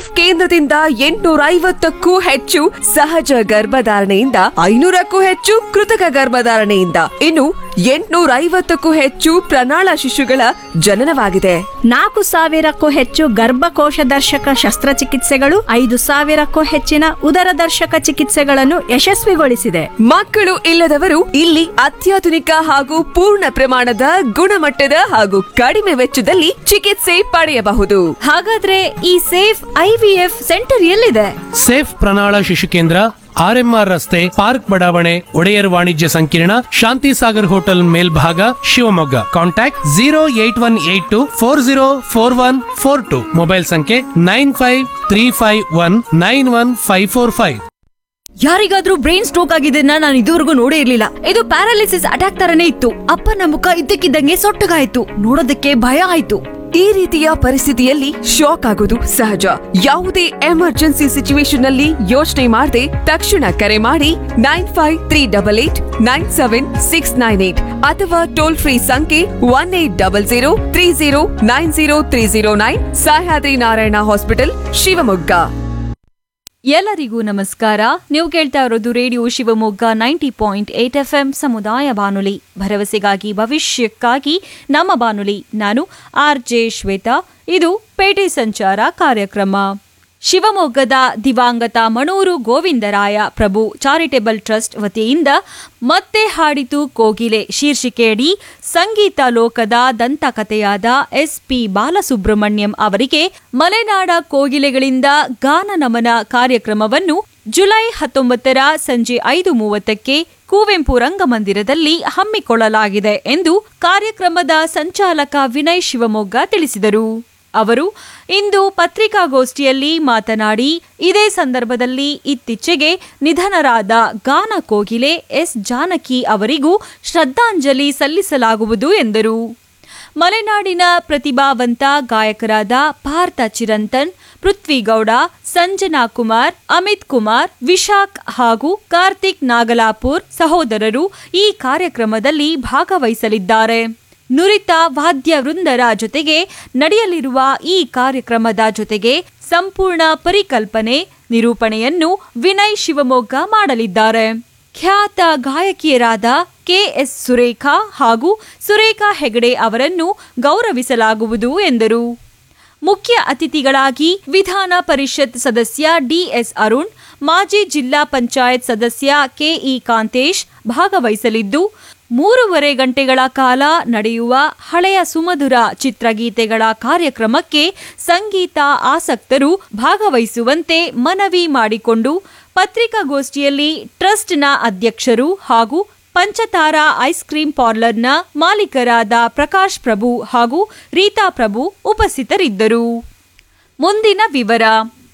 safe ಕೇಂದ್ರದಿಂದ ಎಂಟುನೂರ ಐವತ್ತಕ್ಕೂ ಹೆಚ್ಚು ಸಹಜ ಗರ್ಭಧಾರಣೆಯಿಂದ ಐನೂರಕ್ಕೂ ಹೆಚ್ಚು ಕೃತಕ ಗರ್ಭಧಾರಣೆಯಿಂದ ಇನ್ನು ಎಂಟುನೂರ ಐವತ್ತಕ್ಕೂ ಹೆಚ್ಚು ಪ್ರಣಾಳ ಶಿಶುಗಳ ಜನನವಾಗಿದೆ ನಾಲ್ಕು ಸಾವಿರಕ್ಕೂ ಹೆಚ್ಚು ಗರ್ಭಕೋಶ ದರ್ಶಕ ಶಸ್ತ್ರಚಿಕಿತ್ಸೆಗಳು ಐದು ಸಾವಿರಕ್ಕೂ ಹೆಚ್ಚಿನ ಉದರ ದರ್ಶಕ ಚಿಕಿತ್ಸೆಗಳನ್ನು ಯಶಸ್ವಿಗೊಳಿಸಿದೆ ಮಕ್ಕಳು ಇಲ್ಲದವರು ಇಲ್ಲಿ ಅತ್ಯಾಧುನಿಕ ಹಾಗೂ ಪೂರ್ಣ ಪ್ರಮಾಣದ ಗುಣಮಟ್ಟದ ಹಾಗೂ ಕಡಿಮೆ ವೆಚ್ಚದಲ್ಲಿ ಚಿಕಿತ್ಸೆ ಪಡೆಯಬಹುದು ಹಾಗಾದ್ರೆ ಈ ಸೇಫ್ ಐವಿಎಫ್ ಸೆಂಟರ್ ಎಲ್ಲಿದೆ ಸೇಫ್ ಪ್ರಣಾಳ ಶಿಶು ಕೇಂದ್ರ ಆರ್ಎಂಆರ್ ರಸ್ತೆ ಪಾರ್ಕ್ ಬಡಾವಣೆ ಒಡೆಯರ್ ವಾಣಿಜ್ಯ ಸಂಕೀರ್ಣ ಶಾಂತಿ ಸಾಗರ್ ಹೋಟೆಲ್ ಮೇಲ್ಭಾಗ Shivamogga contact zero eight one eight two four zero four one four two mobile ಸಂಖ್ಯೆ nine five three five one nine one five four five ಯಾರಿಗಾದ್ರೂ ಬ್ರೈನ್ ಸ್ಟ್ರೋಕ್ ಆಗಿದ್ದನ್ನ ನಾನು ಇದುವರೆಗೂ ನೋಡೇ ಇರ್ಲಿಲ್ಲ ಇದು ಪ್ಯಾರಾಲಿಸಿಸ್ ಅಟ್ಯಾಕ್ ತರನೇ ಇತ್ತು ಅಪ್ಪನ ಮುಖ ಇದ್ದಕ್ಕಿದ್ದಂಗೆ ಸೊಟ್ಟಗಾಯ್ತು ನೋಡೋದಕ್ಕೆ ಭಯ ಆಯ್ತು ಈ ರೀತಿಯ ಪರಿಸ್ಥಿತಿಯಲ್ಲಿ ಶಾಕ್ ಆಗೋದು ಸಹಜ ಯಾವುದೇ ಎಮರ್ಜೆನ್ಸಿ ಸಿಚುವೇಶನ್ ನಲ್ಲಿ ಯೋಚನೆ ಮಾಡದೆ ತಕ್ಷಣ ಕರೆ ಮಾಡಿ nine five three double eight nine seven six nine eight ಅಥವಾ ಟೋಲ್ ಫ್ರೀ ಸಂಖ್ಯೆ one eight double zero three zero nine zero three zero nine Sahyadri Narayana hospital Shivamogga ಎಲ್ಲರಿಗೂ ನಮಸ್ಕಾರ ನೀವು ಕೇಳ್ತಾ ಇರೋದು radio Shivamogga ninety point eight F M ಸಮುದಾಯ ಬಾನುಲಿ ಭರವಸೆಗಾಗಿ ಭವಿಷ್ಯಕ್ಕಾಗಿ ನಮ್ಮ ಬಾನುಲಿ ನಾನು ಆರ್ ಜೆ ಶ್ವೇತಾ ಇದು ಪೇಟೆ ಸಂಚಾರ ಕಾರ್ಯಕ್ರಮ ಶಿವಮೊಗ್ಗದ ದಿವಂಗತ ಮಣೂರು ಗೋವಿಂದರಾಯ ಪ್ರಭು ಚಾರಿಟೇಬಲ್ ಟ್ರಸ್ಟ್ ವತಿಯಿಂದ ಮತ್ತೆ ಹಾಡಿತು ಕೋಗಿಲೆ ಶೀರ್ಷಿಕೆಯಡಿ ಸಂಗೀತ ಲೋಕದ ದಂತಕಥೆಯಾದ ಎಸ್ ಪಿ ಬಾಲಸುಬ್ರಹ್ಮಣ್ಯಂ ಅವರಿಗೆ ಮಲೆನಾಡ ಕೋಗಿಲೆಗಳಿಂದ ಗಾನ ನಮನ ಕಾರ್ಯಕ್ರಮವನ್ನು ಜುಲೈ ಹತ್ತೊಂಬತ್ತರ ಸಂಜೆ ಐದು ಮೂವತ್ತಕ್ಕೆ ಕುವೆಂಪು ರಂಗಮಂದಿರದಲ್ಲಿ ಹಮ್ಮಿಕೊಳ್ಳಲಾಗಿದೆ ಎಂದು ಕಾರ್ಯಕ್ರಮದ ಸಂಚಾಲಕ ವಿನಯ್ ಶಿವಮೊಗ್ಗ ತಿಳಿಸಿದರು ಅವರು ಇಂದು ಪತ್ರಿಕಾಗೋಷ್ಠಿಯಲ್ಲಿ ಮಾತನಾಡಿ ಇದೇ ಸಂದರ್ಭದಲ್ಲಿ ಇತ್ತೀಚೆಗೆ ನಿಧನರಾದ ಗಾನ ಕೋಗಿಲೆ ಎಸ್ ಜಾನಕಿ ಅವರಿಗೂ ಶ್ರದ್ಧಾಂಜಲಿ ಸಲ್ಲಿಸಲಾಗುವುದು ಎಂದರು ಮಲೆನಾಡಿನ ಪ್ರತಿಭಾವಂತ ಗಾಯಕರಾದ ಪಾರ್ಥ ಚಿರಂತನ್ ಪೃಥ್ವಿಗೌಡ ಸಂಜನಾ ಕುಮಾರ್ ಅಮಿತ್ ಕುಮಾರ್ ವಿಶಾಖ್ ಹಾಗೂ ಕಾರ್ತಿಕ್ ನಾಗಲಾಪುರ್ ಸಹೋದರರು ಈ ಕಾರ್ಯಕ್ರಮದಲ್ಲಿ ಭಾಗವಹಿಸಲಿದ್ದಾರೆ ನುರಿತ ವಾದ್ಯ ವೃಂದರ ಜೊತೆಗೆ ನಡೆಯಲಿರುವ ಈ ಕಾರ್ಯಕ್ರಮದ ಜೊತೆಗೆ ಸಂಪೂರ್ಣ ಪರಿಕಲ್ಪನೆ ನಿರೂಪಣೆಯನ್ನು ವಿನಯ್ ಶಿವಮೊಗ್ಗ ಮಾಡಲಿದ್ದಾರೆ ಖ್ಯಾತ ಗಾಯಕಿಯರಾದ ಕೆಎಸ್ ಸುರೇಖಾ ಹಾಗೂ ಸುರೇಖಾ ಹೆಗಡೆ ಅವರನ್ನು ಗೌರವಿಸಲಾಗುವುದು ಎಂದರು ಮುಖ್ಯ ಅತಿಥಿಗಳಾಗಿ ವಿಧಾನ ಪರಿಷತ್ ಸದಸ್ಯ ಡಿಎಸ್ ಅರುಣ್ ಮಾಜಿ ಜಿಲ್ಲಾ ಪಂಚಾಯತ್ ಸದಸ್ಯ ಕೆಇ ಕಾಂತೇಶ್ ಭಾಗವಹಿಸಲಿದ್ದು ಮೂರುವರೆ ಗಂಟೆಗಳ ಕಾಲ ನಡೆಯುವ ಹಳೆಯ ಸುಮಧುರ ಚಿತ್ರಗೀತೆಗಳ ಕಾರ್ಯಕ್ರಮಕ್ಕೆ ಸಂಗೀತ ಆಸಕ್ತರು ಭಾಗವಹಿಸುವಂತೆ ಮನವಿ ಮಾಡಿಕೊಂಡು ಪತ್ರಿಕಾಗೋಷ್ಠಿಯಲ್ಲಿ ಟ್ರಸ್ಟ್ನ ಅಧ್ಯಕ್ಷರು ಹಾಗೂ ಪಂಚತಾರ ಐಸ್ ಕ್ರೀಂ ಪಾರ್ಲರ್ನ ಮಾಲೀಕರಾದ ಪ್ರಕಾಶ್ ಪ್ರಭು ಹಾಗೂ ರೀತಾ ಪ್ರಭು ಉಪಸ್ಥಿತರಿದ್ದರು ಮುಂದಿನ ವಿವರ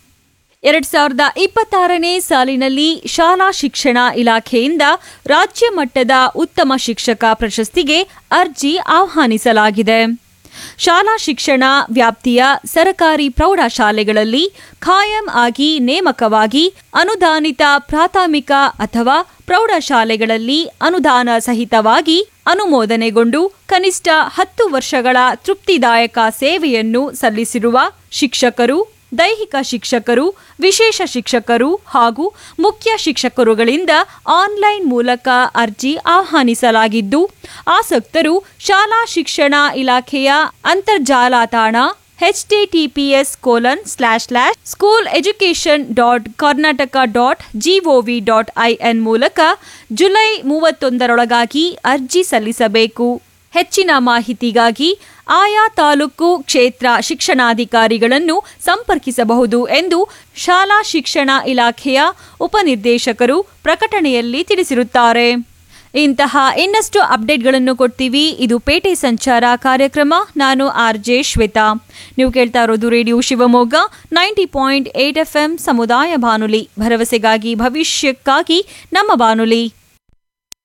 ಎರಡ್ ಸಾವಿರದ ಇಪ್ಪತ್ತಾರನೇ ಸಾಲಿನಲ್ಲಿ ಶಾಲಾ ಶಿಕ್ಷಣ ಇಲಾಖೆಯಿಂದ ರಾಜ್ಯ ಮಟ್ಟದ ಉತ್ತಮ ಶಿಕ್ಷಕ ಪ್ರಶಸ್ತಿಗೆ ಅರ್ಜಿ ಆಹ್ವಾನಿಸಲಾಗಿದೆ ಶಾಲಾ ಶಿಕ್ಷಣ ವ್ಯಾಪ್ತಿಯ ಸರಕಾರಿ ಪ್ರೌಢಶಾಲೆಗಳಲ್ಲಿ ಖಾಯಂ ಆಗಿ ನೇಮಕವಾಗಿ ಅನುದಾನಿತ ಪ್ರಾಥಮಿಕ ಅಥವಾ ಪ್ರೌಢಶಾಲೆಗಳಲ್ಲಿ ಅನುದಾನ ಸಹಿತವಾಗಿ ಅನುಮೋದನೆಗೊಂಡು ಕನಿಷ್ಠ ಹತ್ತು ವರ್ಷಗಳ ತೃಪ್ತಿದಾಯಕ ಸೇವೆಯನ್ನು ಸಲ್ಲಿಸಿರುವ ಶಿಕ್ಷಕರು ದೈಹಿಕ ಶಿಕ್ಷಕರು ವಿಶೇಷ ಶಿಕ್ಷಕರು ಹಾಗೂ ಮುಖ್ಯ ಶಿಕ್ಷಕರುಗಳಿಂದ ಆನ್ಲೈನ್ ಮೂಲಕ ಅರ್ಜಿ ಆಹ್ವಾನಿಸಲಾಗಿದ್ದು ಆಸಕ್ತರು ಶಾಲಾ ಶಿಕ್ಷಣ ಇಲಾಖೆಯ ಅಂತರ್ಜಾಲ ತಾಣ HTTPS colon slash slash school education dot Karnataka dot GOV dot IN ಮೂಲಕ ಜುಲೈ ಮೂವತ್ತೊಂದರೊಳಗಾಗಿ ಅರ್ಜಿ ಸಲ್ಲಿಸಬೇಕು ಹೆಚ್ಚಿನ ಮಾಹಿತಿಗಾಗಿ ಆಯಾ ತಾಲೂಕು ಕ್ಷೇತ್ರ ಶಿಕ್ಷಣಾಧಿಕಾರಿಗಳನ್ನು ಸಂಪರ್ಕಿಸಬಹುದು ಎಂದು ಶಾಲಾ ಶಿಕ್ಷಣ ಇಲಾಖೆಯ ಉಪನಿರ್ದೇಶಕರು ಪ್ರಕಟಣೆಯಲ್ಲಿ ತಿಳಿಸಿರುತ್ತಾರೆ ಇಂತಹ ಇನ್ನಷ್ಟು ಅಪ್ಡೇಟ್ಗಳನ್ನು ಕೊಡ್ತೀವಿ ಇದು ಪೇಟೆ ಸಂಚಾರ ಕಾರ್ಯಕ್ರಮ ನಾನು ಆರ್ ಜೆ ಶ್ವೇತಾ ನೀವು ಕೇಳ್ತಾ ಇರೋದು radio Shivamogga ninety point eight F M ಸಮುದಾಯ ಬಾನುಲಿ ಭರವಸೆಗಾಗಿ ಭವಿಷ್ಯಕ್ಕಾಗಿ ನಮ್ಮ ಬಾನುಲಿ